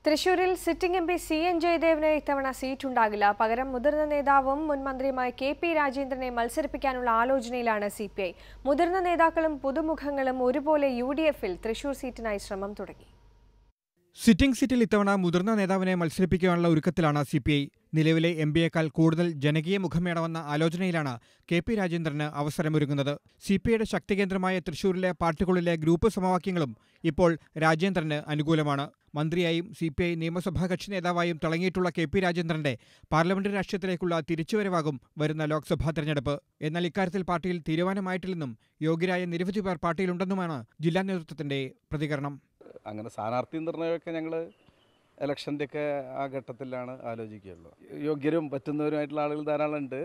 തൃശൂരിൽ sitting M P C N ജയദേവിന് ഇത്തവണ സീറ്റുണ്ടാകില്ല പകരം മുതിർന്ന നേതാവും മുൻ മന്ത്രിയുമായ കെ പി രാജേന്ദ്രനെ മത്സരിപ്പിക്കാനുള്ള ആലോചനയിലാണ് സി പി ഐ മുതിർന്ന നേതാക്കളും പുതുമുഖങ്ങളും ഒരുപോലെ യു ഡി എഫിൽ തൃശൂർ സീറ്റിനായി ശ്രമം തുടങ്ങി സിറ്റിംഗ് സീറ്റിൽ ഇത്തവണ മുതിർന്ന നേതാവിനെ മത്സരിപ്പിക്കാനുള്ള ഒരുക്കത്തിലാണ് സി പി ഐ നിലവിലെ എം പിയേക്കാൾ കൂടുതൽ ജനകീയ മുഖം വേണമെന്ന ആലോചനയിലാണ് കെ പി രാജേന്ദ്രന് അവസരമൊരുങ്ങുന്നത് സി പി ഐയുടെ ശക്തികേന്ദ്രമായ തൃശൂരിലെ പാർട്ടിക്കുള്ളിലെ ഗ്രൂപ്പ് സമവാക്യങ്ങളും ഇപ്പോൾ രാജേന്ദ്രന് അനുകൂലമാണ് മന്ത്രിയായും സി പി ഐ നിയമസഭാ കക്ഷി നേതാവായും തിളങ്ങിയിട്ടുള്ള കെ പി രാജേന്ദ്രന്റെ പാർലമെന്ററി രാഷ്ട്രീയത്തിലേക്കുള്ള തിരിച്ചുവരവാകും വരുന്ന ലോക്സഭാ തെരഞ്ഞെടുപ്പ് എന്നാൽ ഇക്കാര്യത്തിൽ പാർട്ടിയിൽ തീരുമാനമായിട്ടില്ലെന്നും യോഗ്യരായ നിരവധി പേർ പാർട്ടിയിലുണ്ടെന്നുമാണ് ജില്ലാ നേതൃത്വത്തിന്റെ പ്രതികരണം അങ്ങനെ സ്ഥാനാർത്ഥി നിർണ്ണയമൊക്കെ ഞങ്ങൾ ഇലക്ഷൻ്റെയൊക്കെ ആ ഘട്ടത്തിലാണ് ആലോചിക്കുകയുള്ളൂ യോഗ്യരും പറ്റുന്നവരുമായിട്ടുള്ള ആളുകൾ ധാരാളം ഉണ്ട്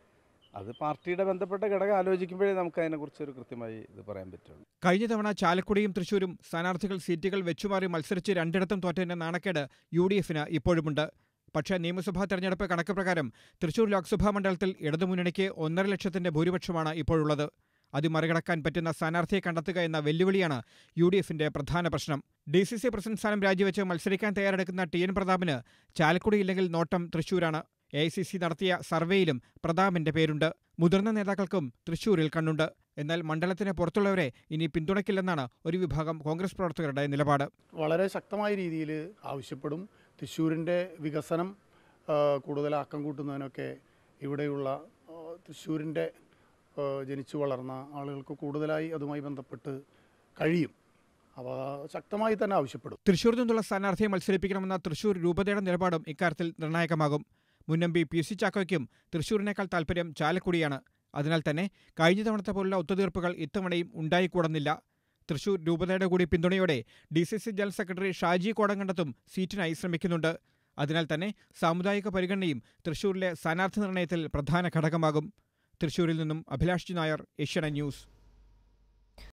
അത് പാർട്ടിയുടെ ബന്ധപ്പെട്ട ഘടകം ആലോചിക്കുമ്പോഴേ നമുക്ക് അതിനെക്കുറിച്ച് ഒരു കൃത്യമായി ഇത് പറയാൻ പറ്റുള്ളൂ കഴിഞ്ഞ തവണ ചാലക്കുടിയും തൃശൂരും സ്ഥാനാർത്ഥികൾ സീറ്റുകൾ വെച്ചുമാറി മത്സരിച്ച് രണ്ടിടത്തും തോറ്റതിന്റെ നാണക്കേട് യു ഡി എഫിന് ഇപ്പോഴുമുണ്ട് പക്ഷേ നിയമസഭാ തെരഞ്ഞെടുപ്പ് കണക്ക് പ്രകാരം തൃശൂർ ലോക്സഭാ മണ്ഡലത്തിൽ ഇടതുമുന്നണിക്ക് ഒന്നര ലക്ഷത്തിന്റെ ഭൂരിപക്ഷമാണ് ഇപ്പോഴുള്ളത് അത് മറികടക്കാൻ പറ്റുന്ന സ്ഥാനാർത്ഥിയെ കണ്ടെത്തുക എന്ന വെല്ലുവിളിയാണ് യു ഡി എഫിന്റെ പ്രധാന പ്രശ്നം ഡി സി സി പ്രസിഡന്റ് സ്ഥാനം രാജിവെച്ച് മത്സരിക്കാൻ തയ്യാറെടുക്കുന്ന ടി എൻ പ്രതാപിന് ചാലക്കുടി ഇല്ലെങ്കിൽ നോട്ടം തൃശൂരാണ് എ ഐ സി സി നടത്തിയ സർവേയിലും പ്രതാപിന്റെ പേരുണ്ട് മുതിർന്ന നേതാക്കൾക്കും തൃശൂരിൽ കണ്ണുണ്ട് എന്നാൽ മണ്ഡലത്തിന് പുറത്തുള്ളവരെ ഇനി പിന്തുണയ്ക്കില്ലെന്നാണ് ഒരു വിഭാഗം കോൺഗ്രസ് പ്രവർത്തകരുടെ നിലപാട് വളരെ ശക്തമായ രീതിയിൽ ആവശ്യപ്പെടും തൃശ്ശൂരിൻ്റെ വികസനം ആ, കൂടുതൽ ആക്കം കൂട്ടുന്നതിനൊക്കെ ഇവിടെയുള്ള ആ, തൃശ്ശൂരിൻ്റെ ആ, ജനിച്ചു വളർന്ന ആളുകൾക്ക് കൂടുതലായി അതുമായി ബന്ധപ്പെട്ട് കഴിയും അവ ശക്തമായി തന്നെ ആവശ്യപ്പെടും തൃശൂരിൽ നിന്നുള്ള സ്ഥാനാർത്ഥിയെ മത്സരിപ്പിക്കണമെന്ന തൃശൂർ രൂപതയുടെ നിലപാടും ഇക്കാര്യത്തിൽ നിർണായകമാകും മുൻ എം പി പി സി ചാക്കോയ്ക്കും തൃശൂരിനേക്കാൾ താൽപ്പര്യം ചാലക്കുടിയാണ് അതിനാൽ തന്നെ കഴിഞ്ഞ തവണത്തെ പോലുള്ള ഒത്തുതീർപ്പുകൾ ഇത്തവണയും ഉണ്ടായിക്കൂടുന്നില്ല തൃശൂർ രൂപതയുടെ കൂടി പിന്തുണയോടെ D C C general secretary Shaji കോടങ്കണ്ടത്തും സീറ്റിനായി ശ്രമിക്കുന്നുണ്ട് അതിനാൽ തന്നെ സാമുദായിക പരിഗണനയും തൃശൂരിലെ സ്ഥാനാർത്ഥി നിർണയത്തിൽ പ്രധാന ഘടകമാകും തൃശൂരിൽ നിന്നും അഭിലാഷ് ജി നായർ ഏഷ്യാനെറ്റ് ന്യൂസ്